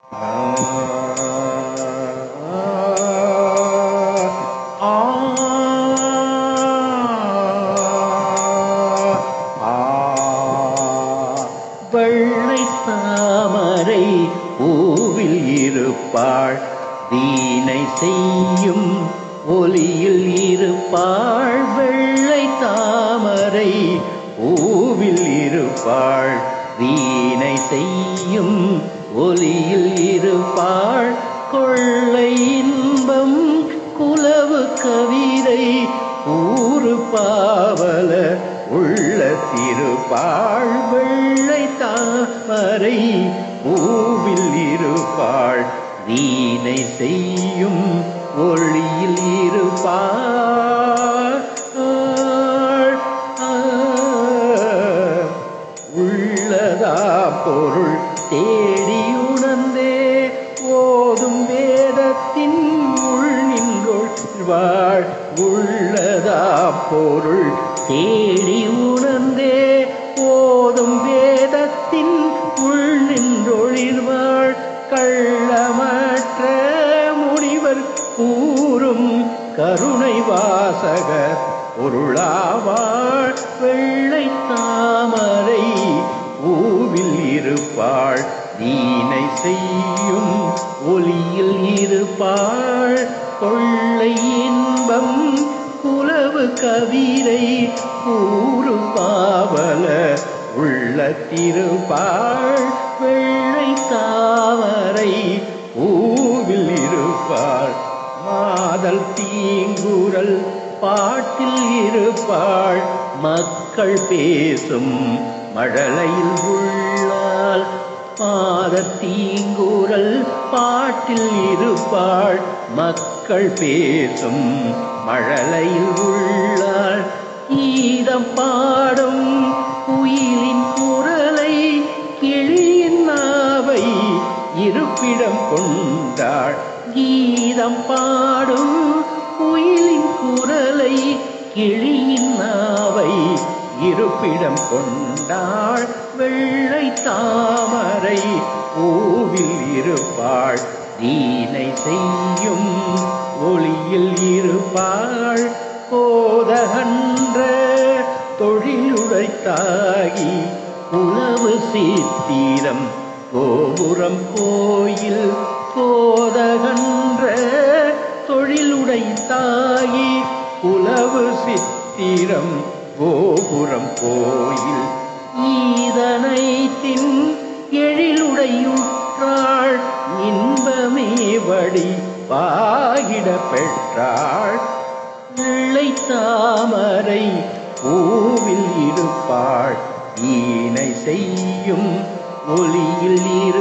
வெள்ளை தாமரை பூவில் இருப்பாள் வீணை செய்யும் ஒலியில் இருப்பாள் வெள்ளை தாமரை பூவில் இருப்பாள் வீணை செய்யும் ஒலியில் இருப்பாள் கொள்ளை இன்பம் குலவு கவிதை ஊறு பாவல உள்ள திருப்பாள் வெள்ளை தாமரை பூவில் இருப்பாள் வீணை செய்யும் ஒளியில் இருப்பாள் உள்ளதா பொருள் தேடி உணர்ந்தே ஓதும் வேதத்தின் உள் நின்றொழ்வாள் உள்ளதா பொருள் தேடி உணர்ந்தே ஓதும் வேதத்தின் உள் நின்றொழிர்வாள் கள்ளமற்ற முனிவர் கூறும் கருணை வாசகர் பொருளாவாள் வெள்ளை தாமரை பூவில் இருப்பாள் வீணை செய்யும் ஒளியில் இருப்பாள் கொள்ளை இன்பம் குலவு கவிதை கூறு பாவல உள்ள திருப்பாள் வெள்ளை தாமரை பூவில் இருப்பாள் மாதல் தீங்குரல் பாட்டில் இருப்பாள் மக்கள் பேசும் மழலையில் உள்ளாள் மாத தீங்குரல் பாட்டில் இருப்பாள் மக்கள் பேசும் மழலையில் உள்ளாள் கீதம் பாடும் குயிலின் குரலை கிளியின் நாவை இருப்பிடம் கொண்டாள் கீதம் பாடும் குயிலின் குரலை கிளியின் நாவை இருப்பிடம் கொண்டாள் வெள்ளை தாமரை பூவில் இருப்பாள் தீனை செய்யும் ஒளியில் இருப்பாள் போதகன்ற தொழிலுடைத்தாகி உணவு சீத்திரம் கோபுரம் கோயில் போதகன்ற தொழிலுடைத்தாகி உலவு சித்திரம் கோபுரம் கோயில் ஈதனைத்தின் எழிலுடையுற்றாள் இன்பமே வடி பாகிட பெற்றாள் வெள்ளை தாமரை பூவில் இருப்பாள் வீணை செய்யும் ஒளியில் இரு